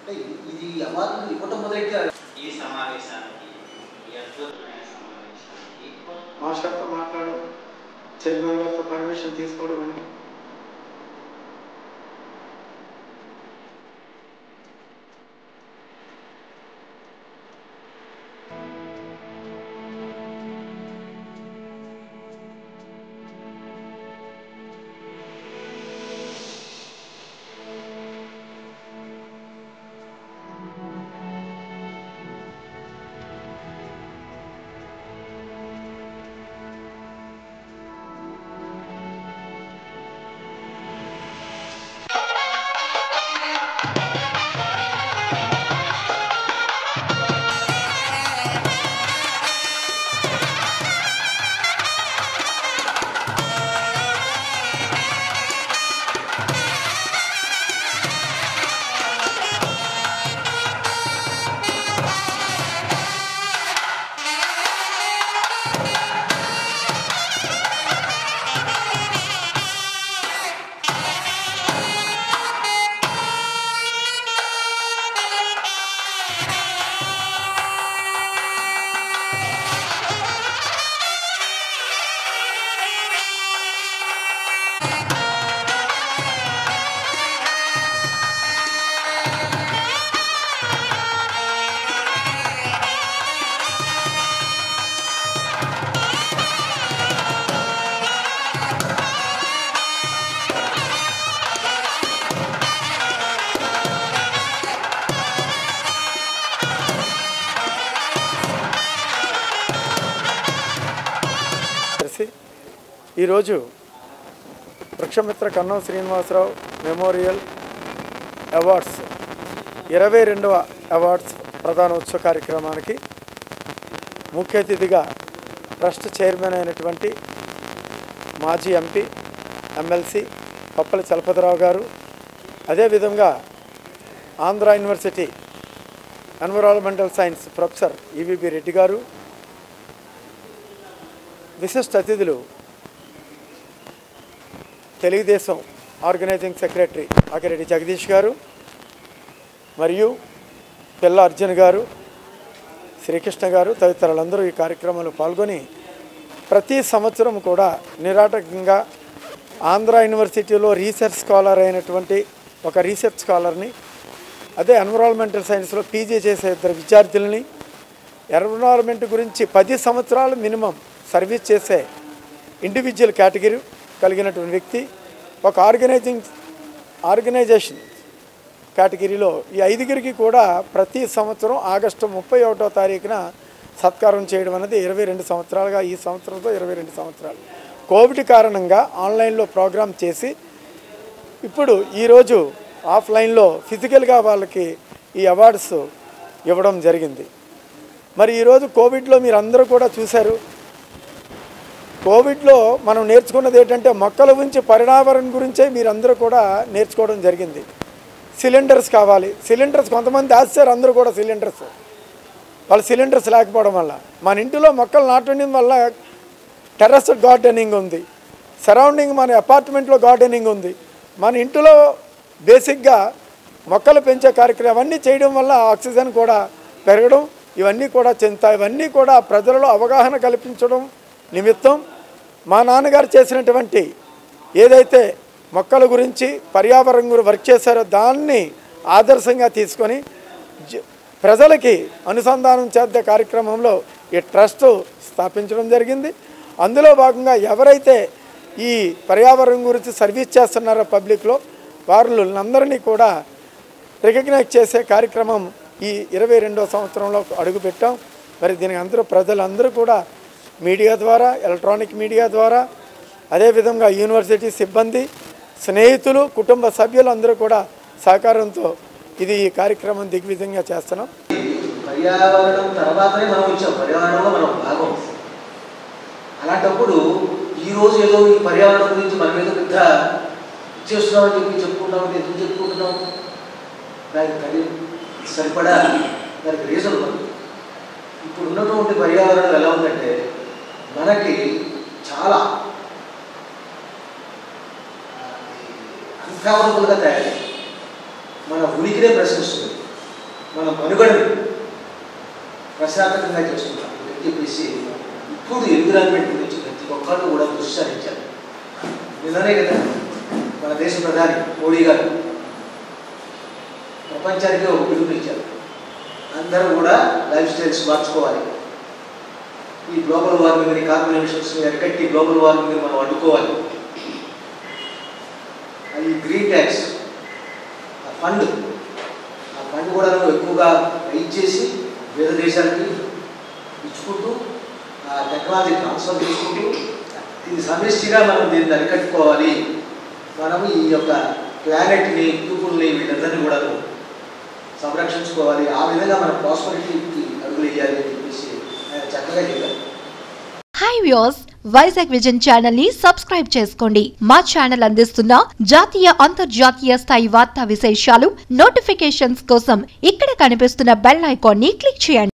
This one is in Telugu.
అంటే ఇది- ఇది అవార్డులు ఇవ్వటం మొదలెట్టారు ఈ సమావేశానికి ఈ అద్భుతమైన సమావేశానికి మాస్టర్తో మాట్లాడు చైర్మన్ గారితో పర్మిషన్ తీసుకోవడం అని కలిసి ఈరోజు వృక్షమిత్ర కన్నం శ్రీనివాసరావు మెమోరియల్ అవార్డ్స్ ఇరవై రెండవ అవార్డ్స్ ప్రధానోత్సవ కార్యక్రమానికి ముఖ్య అతిథిగా ట్రస్ట్ చైర్మన్ అయినటువంటి మాజీ ఎంపీ ఎమ్మెల్సీ పప్పల చలపతిరావు గారు అదేవిధంగా Andhra university environmental science professor EVB Reddy garu విశిష్ట అతిథులు తెలుగుదేశం ఆర్గనైజింగ్ సెక్రటరీ ఆకిరెడ్డి జగదీష్ గారు మరియు పిల్ల అర్జున్ గారు శ్రీకృష్ణ గారు తదితరులందరూ ఈ కార్యక్రమంలో పాల్గొని ప్రతి సంవత్సరం కూడా నిరాటకంగా ఆంధ్ర యూనివర్సిటీలో రీసెర్చ్ స్కాలర్ అయినటువంటి ఒక రీసెర్చ్ స్కాలర్ని అదే ఎన్విరాన్మెంటల్ సైన్స్లో పీజీ చేసే ఇద్దరు విద్యార్థులని ఎన్విరాన్మెంట్ గురించి పది సంవత్సరాలు మినిమం సర్వీస్ చేసే ఇండివిజువల్ కేటగిరీ కలిగినటువంటి వ్యక్తి ఒక ఆర్గనైజింగ్ ఆర్గనైజేషన్ కేటగిరీలో ఈ ఐదుగురికి కూడా ప్రతి సంవత్సరం ఆగస్టు ముప్పై ఒకటో తారీఖున సత్కారం చేయడం అనేది ఇరవై రెండు సంవత్సరాలుగా ఈ సంవత్సరంతో ఇరవై రెండు సంవత్సరాలు కోవిడ్ కారణంగా ఆన్లైన్లో ప్రోగ్రామ్ చేసి ఇప్పుడు ఈరోజు ఆఫ్లైన్లో ఫిజికల్గా వాళ్ళకి ఈ అవార్డ్స్ ఇవ్వడం జరిగింది మరి ఈరోజు కోవిడ్లో మీరు అందరూ కూడా చూశారు కోవిడ్లో మనం నేర్చుకున్నది ఏంటంటే మొక్కల గురించి పర్యావరణం గురించే మీరందరూ కూడా నేర్చుకోవడం జరిగింది సిలిండర్స్ కావాలి సిలిండర్స్ కొంతమంది దాచారు అందరూ కూడా సిలిండర్స్ వాళ్ళ సిలిండర్స్ లేకపోవడం వల్ల మన ఇంటిలో మొక్కలు నాటడం వల్ల టెర్రస్ గార్డెనింగ్ ఉంది సరౌండింగ్ మన అపార్ట్మెంట్లో గార్డెనింగ్ ఉంది మన ఇంటిలో బేసిక్గా మొక్కలు పెంచే కార్యక్రమం అవన్నీ చేయడం వల్ల ఆక్సిజన్ కూడా పెరగడం ఇవన్నీ కూడా చెందుతాయి ఇవన్నీ కూడా ప్రజలలో అవగాహన కల్పించడం నిమిత్తం మా నాన్నగారు చేసినటువంటి ఏదైతే మొక్కల గురించి పర్యావరణం గురించి వర్క్ చేశారో దాన్ని ఆదర్శంగా తీసుకొని జ- ప్రజలకి అనుసంధానం చేద్దే కార్యక్రమంలో ఈ ట్రస్ట్ స్థాపించడం జరిగింది అందులో భాగంగా ఎవరైతే ఈ పర్యావరణం గురించి సర్వీస్ చేస్తున్నారో పబ్లిక్లో వారిని కూడా రికగ్నైజ్ చేసే కార్యక్రమం ఈ ఇరవై రెండో సంవత్సరంలో అడుగుపెట్టాం మరి దీనికి అందరూ ప్రజలందరూ కూడా మీడియా ద్వారా ఎలక్ట్రానిక్ మీడియా ద్వారా అదేవిధంగా యూనివర్సిటీ సిబ్బంది స్నేహితులు కుటుంబ సభ్యులు అందరూ కూడా సహకారంతో ఇది ఈ కార్యక్రమం దిగ్విజయంగా చేస్తున్నాం పర్యావరణం తర్వాతనే మనం వచ్చాం పర్యావరణంలో మనం భాగం అలాంటప్పుడు ఈ రోజు ఏదో ఈ పర్యావరణం గురించి మనం ఏదో పెద్ద చేస్తున్నామని చెప్పి చెప్పుకుంటాం ఎందుకు చెప్పుకుంటున్నాం దానికి కలి సరిపడా దానికి రీజన్ ఉంది ఇప్పుడు ఉన్నటువంటి పర్యావరణం ఎలా ఉందంటే మనకి చాలా అన్ఫేవరబుల్గా తయారైంది మన ఉనికినే ప్రశ్నిస్తుంది మన మనుగడని ప్రశాంతంగా చేస్తున్నాం అని చెప్పేసి ఇప్పుడు ఎన్విరాన్మెంట్ గురించి ప్రతి ఒక్కళ్ళు కూడా దృష్టి సారించారు నిన్ననే కదా మన దేశ ప్రధాని మోడీ గారు ప్రపంచానికి ఒక పిలుపునిచ్చారు అందరూ కూడా లైఫ్ స్టైల్స్ మార్చుకోవాలి ఈ గ్లోబల్ వార్మింగ్ని కార్బన్ ఎమిషన్స్ని అరికట్టి గ్లోబల్ వార్మింగ్ని మనం అడ్డుకోవాలి అది గ్రీన్ ట్యాక్స్ ఆ ఫండ్ ఆ ఫండ్ కూడా నువ్వు ఎక్కువగా ఇచ్చేసి వేరే దేశాలకి ఇచ్చుకుంటూ ఆ టెక్నాలజీ ట్రాన్స్ఫర్ చేసుకుంటూ ఇది సమిష్టిగా మనం దీన్ని అరికట్టుకోవాలి మనం ఈ యొక్క ప్లానెట్ని పీపుల్ని వీళ్ళందరినీ కూడా సంరక్షించుకోవాలి ఆ విధంగా మనం ప్రాస్పరిటీకి అడుగులు వేయాలి అని చెప్పేసి ఆయన చక్కగా చెప్పారు hi views Vizag vision channel ని సబ్స్క్రైబ్ చేసుకోండి మా ఛానల్ అందిస్తున్న జాతీయ అంతర్జాతీయ స్థాయి వార్తా విశేషాలు నోటిఫికేషన్స్ కోసం ఇక్కడ కనిపిస్తున్న బెల్ ఐకాన్ ని క్లిక్ చేయండి